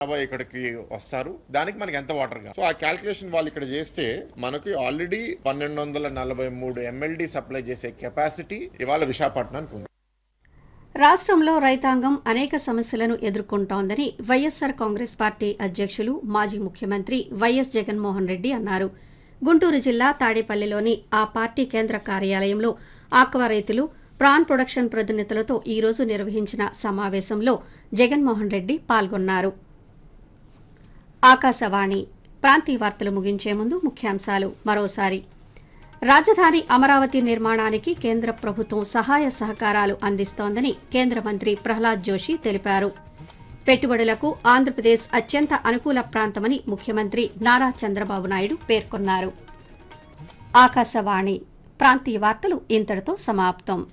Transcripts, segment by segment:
జనాభా ఇక్కడికి వస్తారు దానికి మనకి ఎంత వాటర్ కావాలి సో ఆ క్యాల్కులేషన్ వాళ్ళు ఇక్కడ చేస్తే మనకి ఆల్రెడీ పన్నెండు వందల నలభై మూడు ఎంఎల్డి సప్లై చేసే కెపాసిటీ ఇవాళ విశాఖపట్నానికి ఉంది రాష్ట్రంలో రైతాంగం అనేక సమస్యలను ఎదుర్కొంటోందని వైఎస్సార్ కాంగ్రెస్ పార్టీ అధ్యక్షులు మాజీ ముఖ్యమంత్రి వైఎస్ జగన్మోహన్ రెడ్డి అన్నారు గుంటూరు జిల్లా తాడేపల్లిలోని ఆ పార్టీ కేంద్ర కార్యాలయంలో ఆక్వా రైతులు ప్రాన్ ప్రొడక్షన్ ప్రతినిధులతో ఈరోజు నిర్వహించిన సమావేశంలో జగన్మోహన్ రెడ్డి పాల్గొన్నారు ఆకాశవాణి ప్రాంతీయ వార్తలు ముగించే ముందు ముఖ్యాంశాలు మరోసారి రాజధాని అమరావతి నిర్మాణానికి కేంద్ర ప్రభుత్వం సహాయ సహకారాలు అందిస్తోందని కేంద్ర మంత్రి ప్రహ్లాద్ జోషి తెలిపారు పెట్టుబడులకు ఆంధ్రప్రదేశ్ అత్యంత అనుకూల ప్రాంతమని ముఖ్యమంత్రి నారా చంద్రబాబు నాయుడు పేర్కొన్నారు ఆకాశవాణి ప్రాంతీయ వార్తలు ఇంతటితో సమాప్తం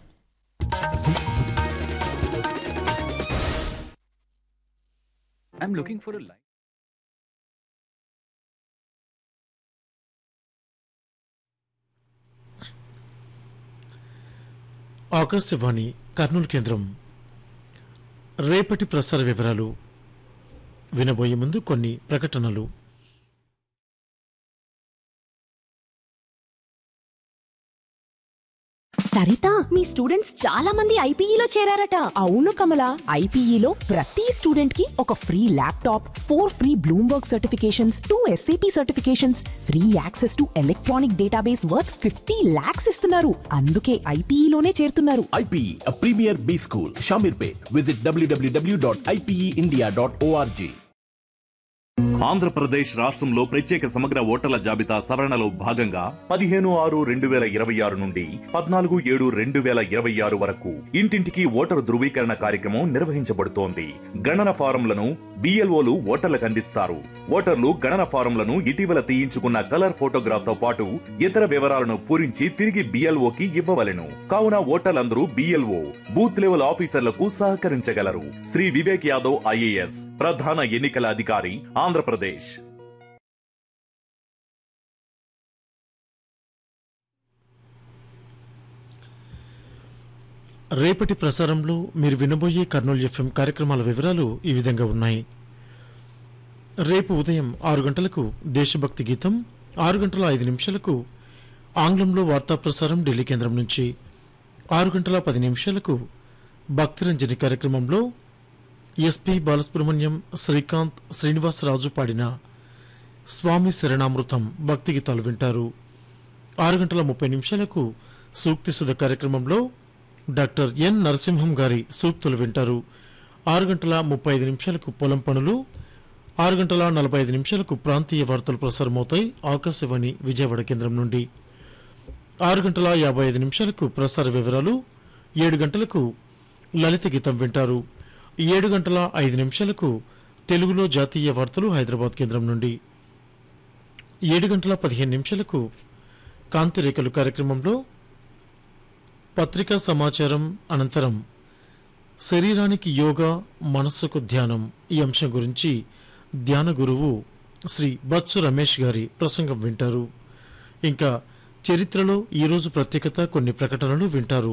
I'm looking for a line. Akashvani Kurnool కేంద్రం రేపటి ప్రసార వివరాలు వినబోయే ముందు కొన్ని ప్రకటనలు సరిత మీ స్టూడెంట్స్ చాలా మంది ఐపీఈలో చేరారట అవును కమల ఐపీఈలో ప్రతి స్టూడెంట్ కి ఒక free laptop four free Bloomberg certifications two SAP certifications free access to electronic database worth fifty lakhs ఇస్తున్నారు అందుకే ఐపీఈలోనే చేరుతున్నారు IPE, a premier B school, Shamirpet. Visit www.ipeindia.org. Andhra Pradesh రాష్ట్రంలో ప్రత్యేక సమగ్ర ఓటర్ల జాబితా సవరణలో భాగంగా పదిహేను ఆరు రెండు వేల ఇరవై ఆరు నుండి పద్నాలుగు ఏడు రెండు వేల ఇరవై ఆరు వరకు ఇంటింటికి ఓటరు ధృవీకరణ కార్యక్రమం నిర్వహించబడుతోంది గణన ఫారంలను బిఎల్ఓలు ఓటర్లకు అందిస్తారు ఓటర్లు గణన ఫారంలను ఇటీవల తీయించుకున్న కలర్ ఫోటోగ్రాఫ్ తో పాటు ఇతర వివరాలను పూరించి తిరిగి బిఎల్ఓకి ఇవ్వవలెను కావున ఓటర్లందరూ బిఎల్ఓ బూత్ లెవెల్ ఆఫీసర్లకు సహకరించగలరు శ్రీ వివేక్ యాదవ్ ఐఏఎస్ ప్రధాన ఎన్నికల అధికారి ఆంధ్రప్రదేశ్ రేపటి ప్రసారంలో మీరు వినబోయే కర్నూలు ఎఫ్ఎం కార్యక్రమాల వివరాలు ఈ విధంగా ఉన్నాయి రేపు ఉదయం ఆరు గంటలకు దేశభక్తి గీతం ఆరు గంటల ఐదు నిమిషాలకు ఆంగ్లంలో వార్తా ప్రసారం ఢిల్లీ కేంద్రం నుంచి ఆరు గంటల పది నిమిషాలకు భక్తిరంజని కార్యక్రమంలో ఎస్పి బాలసుబ్రహ్మణ్యం శ్రీకాంత్ శ్రీనివాసరాజు పాడిన స్వామి శరణామృతం భక్తి గీతాలు వింటారు ఆరు గంటల ముప్పై నిమిషాలకు సూక్తి సుధ కార్యక్రమంలో డాక్టర్ ఎన్ నరసింహం గారి సూక్తులు వింటారు ఆరు గంటల ముప్పై ఐదు నిమిషాలకు పొలం పనులు ఆరు గంటల నలభై ఐదు నిమిషాలకు ప్రాంతీయ వార్తలు ప్రసారమవుతాయి ఆకాశవాణి విజయవాడ కేంద్రం నుండి ఆరు గంటల యాభై ఐదు నిమిషాలకు ప్రసార వివరాలు ఏడు గంటలకు లలిత గీతం వింటారు ఏడు గంటల ఐదు నిమిషాలకు తెలుగులో జాతీయ వార్తలు హైదరాబాద్ కేంద్రం నుండి ఏడు గంటల పదిహేను నిమిషాలకు కాంతిరేఖలు కార్యక్రమంలో పత్రికా సమాచారం అనంతరం శరీరానికి యోగా మనస్సుకు ధ్యానం ఈ అంశం గురించి ధ్యాన గురువు శ్రీ బత్సు రమేష్ గారి ప్రసంగం వింటారు ఇంకా చరిత్రలో ఈరోజు ప్రత్యేకత కొన్ని ప్రకటనలు వింటారు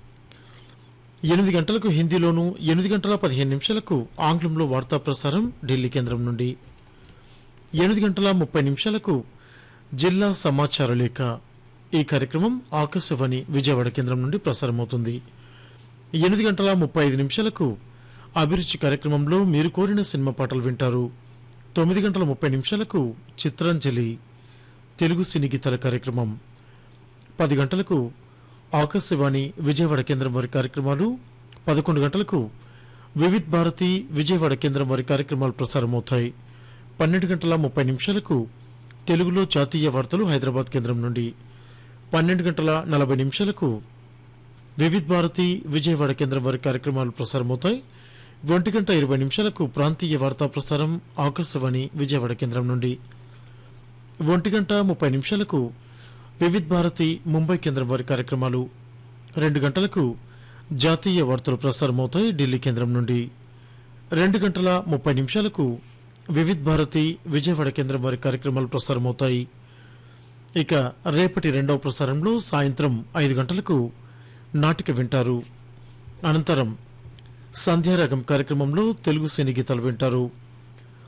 ఎనిమిది గంటలకు హిందీలోను ఎనిమిది గంటల పదిహేను నిమిషాలకు ఆంగ్లంలో వార్తా ప్రసారం ఢిల్లీ కేంద్రం నుండి ఎనిమిది గంటల ముప్పై నిమిషాలకు జిల్లా సమాచార లేఖ ఈ కార్యక్రమం ఆకాశవాణి విజయవాడ కేంద్రం నుండి ప్రసారమవుతుంది ఎనిమిది గంటల ముప్పై ఐదు నిమిషాలకు అభిరుచి కార్యక్రమంలో మీరు కోరిన సినిమా పాటలు వింటారు తొమ్మిది గంటల ముప్పై నిమిషాలకు చిత్రాంజలి తెలుగు సినీ గీతాల కార్యక్రమం పది గంటలకు ఆకాశవాణి విజయవాడ కేంద్రం వారి కార్యక్రమాలు పదకొండు గంటలకు వివిధ్ భారతి విజయవాడ కేంద్రం వారి కార్యక్రమాలు ప్రసారమవుతాయి పన్నెండు గంటల ముప్పై నిమిషాలకు తెలుగులో జాతీయ వార్తలు హైదరాబాద్ కేంద్రం నుండి పన్నెండు గంటల నలభై నిమిషాలకు వివిధ్ భారతి విజయవాడ కేంద్రం వారి కార్యక్రమాలు ప్రసారమవుతాయి ఒంటి గంట ఇరవై నిమిషాలకు ప్రాంతీయ వార్తా ప్రసారం ఆకాశవాణి విజయవాడ కేంద్రం నుండి ఒంటి గంట ముప్పై నిమిషాలకు వివిధ్ భారతి ముంబై కేంద్రం వారి కార్యక్రమాలు రెండు గంటలకు జాతీయ వార్తలు ప్రసారమవుతాయి ఢిల్లీ కేంద్రం నుండి రెండు గంటల ముప్పై నిమిషాలకు వివిధ్ భారతి విజయవాడ కేంద్రం వారి కార్యక్రమాలు ప్రసారమవుతాయి ఇక రేపటి రెండవ ప్రసారంలో సాయంత్రం ఐదు గంటలకు నాటిక వింటారు అనంతరం సంధ్యారాగం కార్యక్రమంలో తెలుగు సినీ గీతాలు వింటారు